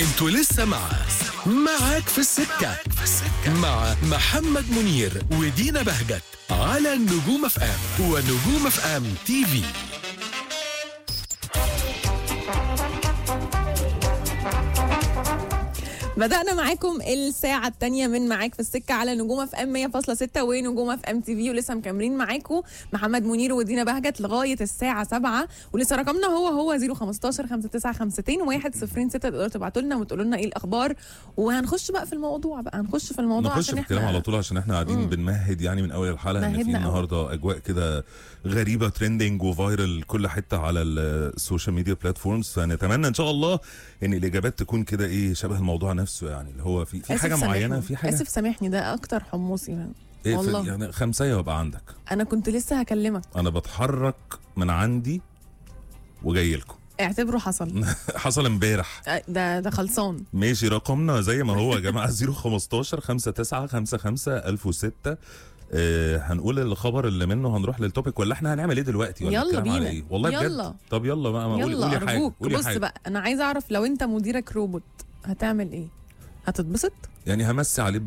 انتوا لسه مع معاك في السكة مع محمد منير ودينا بهجت على النجوم اف ام ونجوم اف ام تي في بدأنا معاكم الساعة الثانية من معاك في السكة على نجوم اف ام 100.6 ونجوم اف ام تي في ولسه مكملين معاكم محمد منير ودينا بهجت لغاية الساعة 7 ولسه رقمنا هو هو 015 5952 106 تقدروا تبعتوا لنا وتقولوا لنا ايه الأخبار وهنخش بقى في الموضوع بقى هنخش في الموضوع نخش عشان في الكلام احنا على طول عشان احنا قاعدين بنمهد يعني من اول الحلقه ان في مهدنا أوي. النهارده اجواء كده غريبه ترندنج وفايرل كل حته على السوشيال ميديا بلاتفورمز فنتمنى ان شاء الله ان الاجابات تكون كده ايه شبه الموضوع نفسه يعني اللي هو في في آسف حاجه معينه سامحني. في حاجه اسف سامحني ده اكتر حمصي يعني. إيه في- والله. يعني خمسيه وابقى عندك انا كنت لسه هكلمك انا بتحرك من عندي وجاي لكم اعتبره حصل حصل امبارح آه، ده ده خلصان ماشي رقمنا زي ما هو يا جماعه 015 59 55 1006 آه هنقول الخبر اللي منه هنروح للتوبيك ولا احنا هنعمل ايه دلوقتي ولا يلا الكلام على بينا. ايه والله بجد يلا. طب يلا بقى ما قولي يلا قولي حاجه ارجوك قولي بص حاجه بقى انا عايزه اعرف لو انت مديرك روبوت هتعمل ايه هتتبسط يعني همسي عليه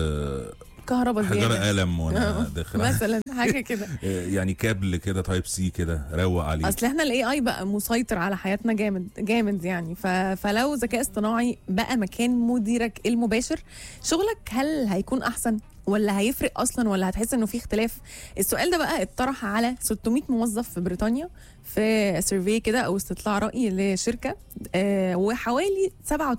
كهرباء بحجاره زياده قلم وانا داخل مثلا حاجه كده آه، يعني كابل كده تايب سي كده روق عليه اصل احنا الاي اي بقى مسيطر على حياتنا جامد جامد يعني ف... فلو ذكاء اصطناعي بقى مكان مديرك المباشر شغلك هل هيكون احسن ولا هيفرق اصلا ولا هتحس انه في اختلاف السؤال ده بقى اتطرح على 600 موظف في بريطانيا في سيرفي كده او استطلاع راي لشركه آه وحوالي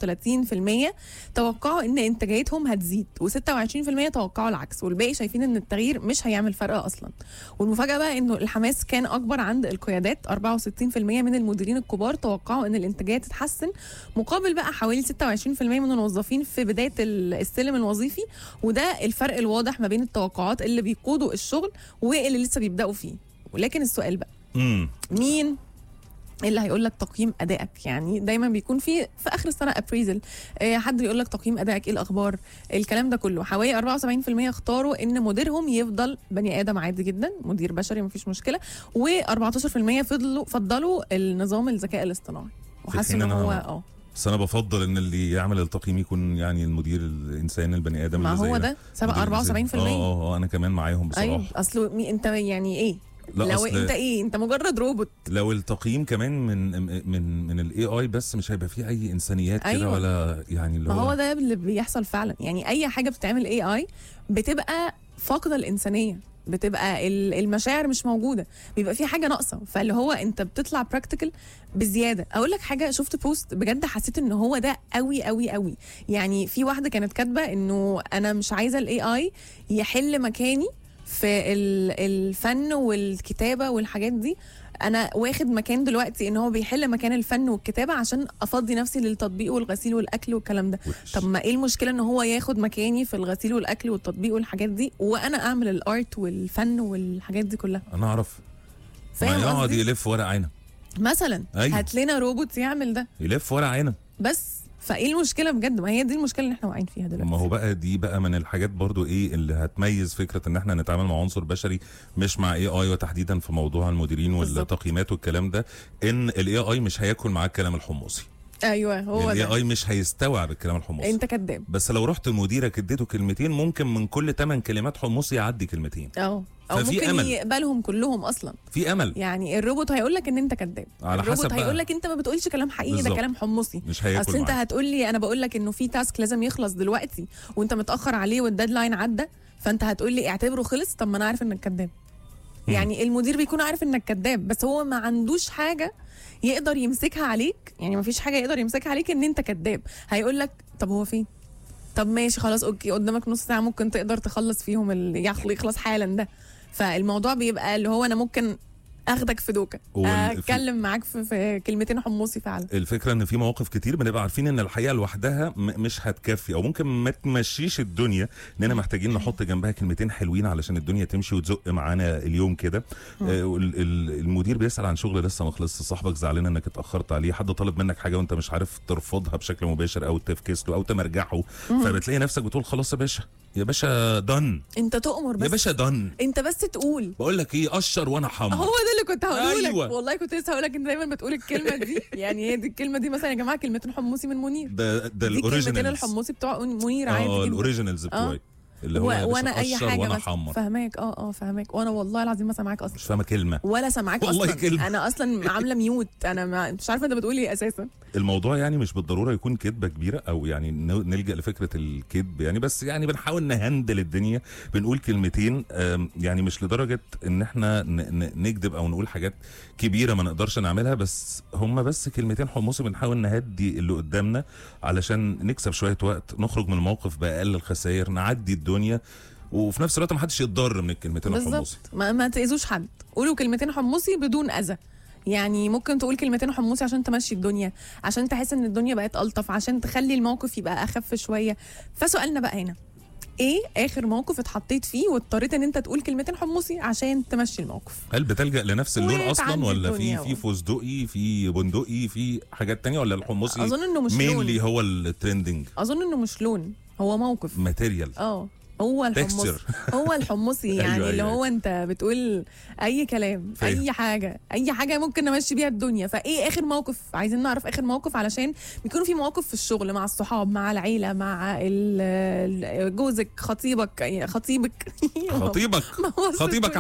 37% توقعوا ان انتاجيتهم هتزيد و26% توقعوا العكس والباقي شايفين ان التغيير مش هيعمل فرق اصلا والمفاجاه بقى انه الحماس كان اكبر عند القيادات 64% من المديرين الكبار توقعوا ان الانتاجيه تتحسن مقابل بقى حوالي 26% من الموظفين في بدايه ال- السلم الوظيفي وده الفرق الواضح ما بين التوقعات اللي بيقودوا الشغل واللي لسه بيبداوا فيه ولكن السؤال بقى امم مين اللي هيقول لك تقييم ادائك يعني دايما بيكون في في اخر السنه ابريزل حد يقول لك تقييم ادائك ايه الاخبار الكلام ده كله حوالي 74% اختاروا ان مديرهم يفضل بني ادم عادي جدا مدير بشري مفيش مشكله و14% فضلوا فضلوا النظام الذكاء الاصطناعي وحسوا حين ان أنا- هو اه بس انا بفضل ان اللي يعمل التقييم يكون يعني المدير الانسان البني ادم ما اللي هو زينا. ده سبق مدير الإنسان. 74% اه اه اه انا كمان معاهم بصراحه ايوه اصل مي انت يعني ايه لا لو أصل انت ايه انت مجرد روبوت لو التقييم كمان من من من الاي اي بس مش هيبقى فيه اي انسانيات كده أيوة. ولا يعني اللي ما هو هو ده اللي بيحصل فعلا يعني اي حاجه بتتعمل اي اي بتبقى فاقده الانسانيه بتبقى ال- المشاعر مش موجوده بيبقى في حاجه ناقصه فاللي هو انت بتطلع براكتيكال بزياده اقول لك حاجه شفت بوست بجد حسيت ان هو ده قوي قوي قوي يعني في واحده كانت كاتبه انه انا مش عايزه الاي اي يحل مكاني في ال- الفن والكتابه والحاجات دي انا واخد مكان دلوقتي ان هو بيحل مكان الفن والكتابه عشان افضي نفسي للتطبيق والغسيل والاكل والكلام ده وحش. طب ما ايه المشكله ان هو ياخد مكاني في الغسيل والاكل والتطبيق والحاجات دي وانا اعمل الارت والفن والحاجات دي كلها انا اعرف ما فاهم يقعد قصدي يلف ورق عنب مثلا أيوة. هات لنا روبوت يعمل ده يلف ورق عنب بس فايه المشكله بجد ما هي دي المشكله اللي احنا واقعين فيها دلوقتي ما هو بقى دي بقى من الحاجات برضو ايه اللي هتميز فكره ان احنا نتعامل مع عنصر بشري مش مع اي اي وتحديدا في موضوع المديرين بالظبط. والتقييمات والكلام ده ان الاي اي مش هياكل معاك الكلام الحمصي ايوه هو الاي ده اي مش هيستوعب الكلام الحمصي انت كذاب بس لو رحت لمديرك اديته كلمتين ممكن من كل 8 كلمات حمصي يعدي كلمتين اه او ففي ممكن أمل. يقبلهم كلهم اصلا في امل يعني الروبوت هيقول لك ان انت كذاب على الروبوت حسب بقى. هيقول لك انت ما بتقولش كلام حقيقي ده بالظبط. كلام حمصي مش هياكل اصل انت معاك. هتقول لي انا بقول لك انه في تاسك لازم يخلص دلوقتي وانت متاخر عليه والديدلاين عدى فانت هتقول لي اعتبره خلص طب ما انا عارف انك كذاب مم. يعني المدير بيكون عارف انك كذاب بس هو ما عندوش حاجه يقدر يمسكها عليك يعني ما فيش حاجه يقدر يمسكها عليك ان انت كذاب هيقول لك طب هو فين طب ماشي خلاص اوكي قدامك نص ساعه ممكن تقدر تخلص فيهم اللي يخل- يخلص حالا ده فالموضوع بيبقى اللي هو انا ممكن اخدك في دوكه وال- في- اتكلم معاك في, في كلمتين حمصي فعلا الفكره ان في مواقف كتير بنبقى عارفين ان الحقيقه لوحدها م- مش هتكفي او ممكن ما تمشيش الدنيا اننا محتاجين نحط جنبها كلمتين حلوين علشان الدنيا تمشي وتزق معانا اليوم كده آه، وال- ال- المدير بيسال عن شغل لسه ما خلصش صاحبك زعلان انك اتاخرت عليه حد طالب منك حاجه وانت مش عارف ترفضها بشكل مباشر او تفكس له او تمرجحه فبتلاقي نفسك بتقول خلاص يا باشا يا باشا دن انت تؤمر بس يا باشا دن انت بس تقول بقول لك ايه قشر وانا حمر هو ده اللي كنت هقوله لك أيوة. والله كنت لسه هقول لك انت دايما بتقول الكلمه دي يعني هي دي الكلمه دي مثلا يا جماعه كلمتين حمصي من منير ده ده دي كلمتين الاوريجينالز الحمصي بتوع منير عادي اه جدا الاوريجينالز بتوعي اللي هو يا و... باشا وانا اي قشر حاجه وانا بس حمر فاهماك اه اه فاهماك وانا والله العظيم ما سامعاك اصلا مش فاهمه كلمه ولا سامعاك والله اصلا كلمة. انا اصلا عامله ميوت انا ما... مش عارفه انت بتقول ايه اساسا الموضوع يعني مش بالضروره يكون كذبه كبيره او يعني ن- نلجا لفكره الكذب يعني بس يعني بنحاول نهندل الدنيا بنقول كلمتين آم، يعني مش لدرجه ان احنا ن- ن- نكذب او نقول حاجات كبيره ما نقدرش نعملها بس هم بس كلمتين حمصي بنحاول نهدي اللي قدامنا علشان نكسب شويه وقت نخرج من الموقف باقل الخسائر نعدي الدنيا وفي نفس الوقت ما حدش يتضرر من الكلمتين الحمصي بالظبط ما, ما تاذوش حد قولوا كلمتين حمصي بدون اذى يعني ممكن تقول كلمتين حمصي عشان تمشي الدنيا عشان تحس ان الدنيا بقت الطف عشان تخلي الموقف يبقى اخف شويه فسؤالنا بقى هنا ايه اخر موقف اتحطيت فيه واضطريت ان انت تقول كلمتين حمصي عشان تمشي الموقف هل بتلجأ لنفس اللون وتعدي اصلا ولا في الدنيا في فستقي في بندقي في حاجات تانية ولا الحمصي اظن انه مش مينلي لون هو الترندنج اظن انه مش لون هو موقف ماتيريال اه هو الحمص Texture. هو الحمصي يعني أيوة، اللي أيوة. هو انت بتقول اي كلام فاهم. اي حاجه اي حاجه ممكن نمشي بيها الدنيا فايه اخر موقف عايزين نعرف اخر موقف علشان بيكونوا في مواقف في الشغل مع الصحاب مع العيله مع ال- ال- جوزك خطيبك خطيبك خطيبك ما هو خطيبك